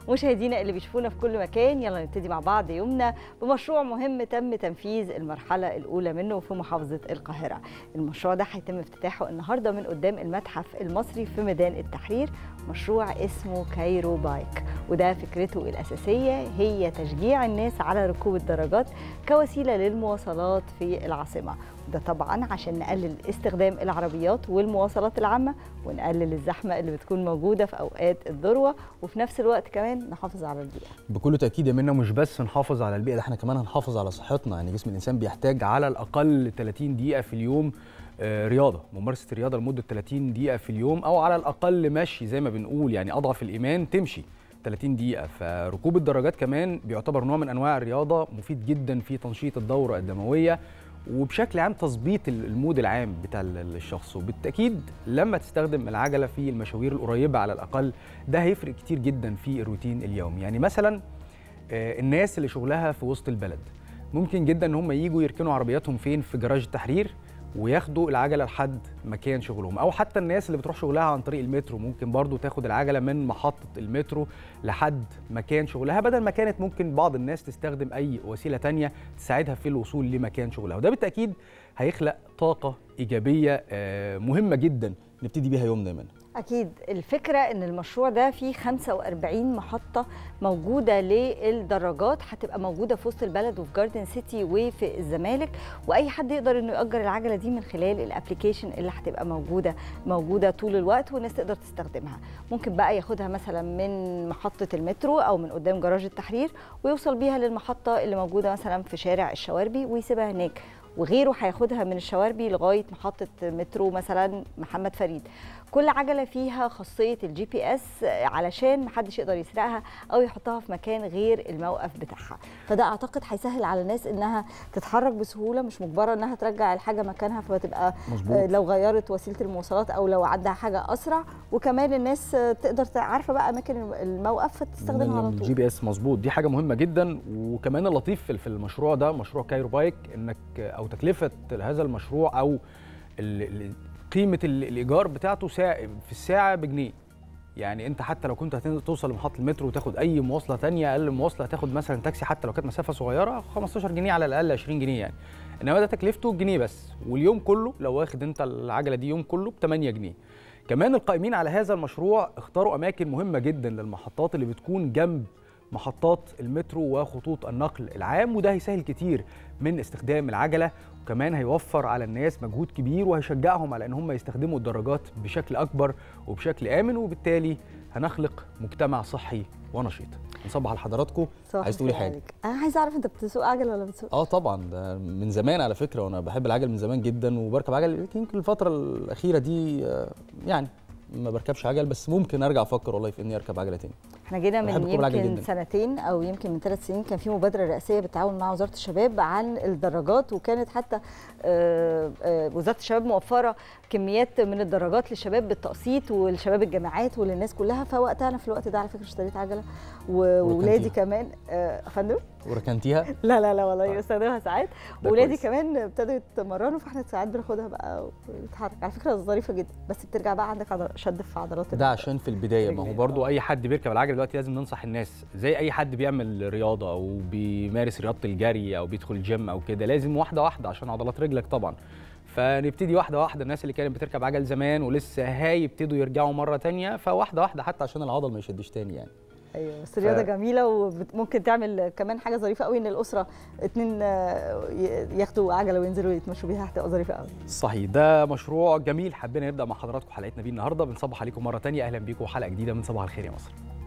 مشاهدينا اللي بيشوفونا في كل مكان يلا نبتدي مع بعض يومنا بمشروع مهم تم تنفيذ المرحلة الأولى منه في محافظة القاهرة المشروع ده هيتم افتتاحه النهاردة من قدام المتحف المصري في ميدان التحرير مشروع اسمه كايرو بايك وده فكرته الأساسية هي تشجيع الناس على ركوب الدراجات كوسيلة للمواصلات في العاصمة ده طبعا عشان نقلل استخدام العربيات والمواصلات العامة ونقلل الزحمة اللي بتكون موجودة في أوقات الذروة وفي نفس الوقت كمان نحافظ على البيئة بكل تاكيد يا منى مش بس نحافظ على البيئه ده احنا كمان هنحافظ على صحتنا يعني جسم الانسان بيحتاج على الاقل 30 دقيقه في اليوم آه، رياضه ممارسه الرياضه لمده 30 دقيقه في اليوم او على الاقل مشي زي ما بنقول يعني اضعف الايمان تمشي 30 دقيقه فركوب الدراجات كمان بيعتبر نوع من انواع الرياضه مفيد جدا في تنشيط الدوره الدمويه وبشكل عام تظبيط المود العام بتاع الشخص وبالتاكيد لما تستخدم العجله في المشاوير القريبه على الاقل ده هيفرق كتير جدا في الروتين اليومي يعني مثلا آه، الناس اللي شغلها في وسط البلد ممكن جدا ان هم يجوا يركنوا عربياتهم فين في جراج التحرير وياخدوا العجله لحد مكان شغلهم او حتى الناس اللي بتروح شغلها عن طريق المترو ممكن برضو تاخد العجله من محطه المترو لحد مكان شغلها بدل ما كانت ممكن بعض الناس تستخدم اي وسيله تانية تساعدها في الوصول لمكان شغلها وده بالتاكيد هيخلق طاقه ايجابيه آه، مهمه جدا نبتدي بيها يومنا منها أكيد الفكرة إن المشروع ده فيه 45 محطة موجودة للدراجات هتبقى موجودة في وسط البلد وفي جاردن سيتي وفي الزمالك وأي حد يقدر إنه يأجر العجلة دي من خلال الابلكيشن اللي هتبقى موجودة موجودة طول الوقت والناس تقدر تستخدمها ممكن بقى ياخدها مثلا من محطة المترو أو من قدام جراج التحرير ويوصل بيها للمحطة اللي موجودة مثلا في شارع الشواربي ويسيبها هناك وغيره هياخدها من الشواربي لغايه محطه مترو مثلا محمد فريد كل عجله فيها خاصيه الجي بي اس علشان محدش يقدر يسرقها او يحطها في مكان غير الموقف بتاعها فده اعتقد هيسهل على الناس انها تتحرك بسهوله مش مجبره انها ترجع الحاجه مكانها فتبقى مظبوط. آه، لو غيرت وسيله المواصلات او لو عندها حاجه اسرع وكمان الناس آه، تقدر تع- عارفه بقى اماكن الموقف فتستخدمها على الجي طول بي اس مظبوط دي حاجه مهمه جدا وكمان اللطيف في- في المشروع ده مشروع كايرو بايك انك او تكلفه هذا المشروع او ال- ال- قيمه ال- الايجار بتاعته ساعة في الساعه بجنيه يعني انت حتى لو كنت هتوصل لمحطه المترو وتاخد اي مواصله تانية اقل مواصله هتاخد مثلا تاكسي حتى لو كانت مسافه صغيره 15 جنيه على الاقل 20 جنيه يعني انما ده تكلفته جنيه بس واليوم كله لو واخد انت العجله دي يوم كله ب 8 جنيه كمان القائمين على هذا المشروع اختاروا اماكن مهمه جدا للمحطات اللي بتكون جنب محطات المترو وخطوط النقل العام وده هيسهل كتير من استخدام العجله وكمان هيوفر على الناس مجهود كبير وهيشجعهم على ان هم يستخدموا الدراجات بشكل اكبر وبشكل امن وبالتالي هنخلق مجتمع صحي ونشيط نصبح على حضراتكم صباح عايز تقولي الخير حاجه عليك. انا عايزه اعرف انت بتسوق عجل ولا بتسوق اه طبعا ده من زمان على فكره وانا بحب العجل من زمان جدا وبركب عجل يمكن الفتره الاخيره دي آه، يعني ما بركبش عجل بس ممكن ارجع افكر والله في اني اركب عجله تاني احنا جينا بحب من ركوب العجل يمكن جداً. سنتين او يمكن من ثلاث سنين كان في مبادره رئاسيه بالتعاون مع وزاره الشباب عن الدراجات وكانت حتى آه، آه، وزاره الشباب موفره كميات من الدراجات للشباب بالتقسيط ولشباب الجامعات وللناس كلها فوقتها انا في الوقت ده على فكره اشتريت عجله وولادي وركنتيها. كمان آه، فندم وركنتيها لا لا لا والله طيب. بستخدمها ساعات ده وولادي كويس. كمان ابتدوا يتمرنوا فاحنا ساعات بناخدها بقى ونتحرك على فكره ظريفه جدا بس بترجع بقى عندك عضل- شد في عضلات ده عشان في البدايه ما هو رجلين. برضو اي حد بيركب العجله دلوقتي لازم ننصح الناس زي اي حد بيعمل رياضه او بيمارس رياضه الجري او بيدخل الجيم او كده لازم واحده واحده عشان عضلات رجلك طبعا فنبتدي واحده واحده الناس اللي كانت بتركب عجل زمان ولسه هيبتدوا يرجعوا مره تانية فواحده واحده حتى عشان العضل ما يشدش تاني يعني ايوه بس رياضه جميله وممكن تعمل كمان حاجه ظريفه قوي ان الاسره اتنين آه، ي- ياخدوا عجله وينزلوا يتمشوا بيها هتبقى ظريفه قوي صحيح ده مشروع جميل حبينا نبدا مع حضراتكم حلقتنا بيه النهارده بنصبح عليكم مره تانية اهلا بيكم وحلقه جديده من صباح الخير يا مصر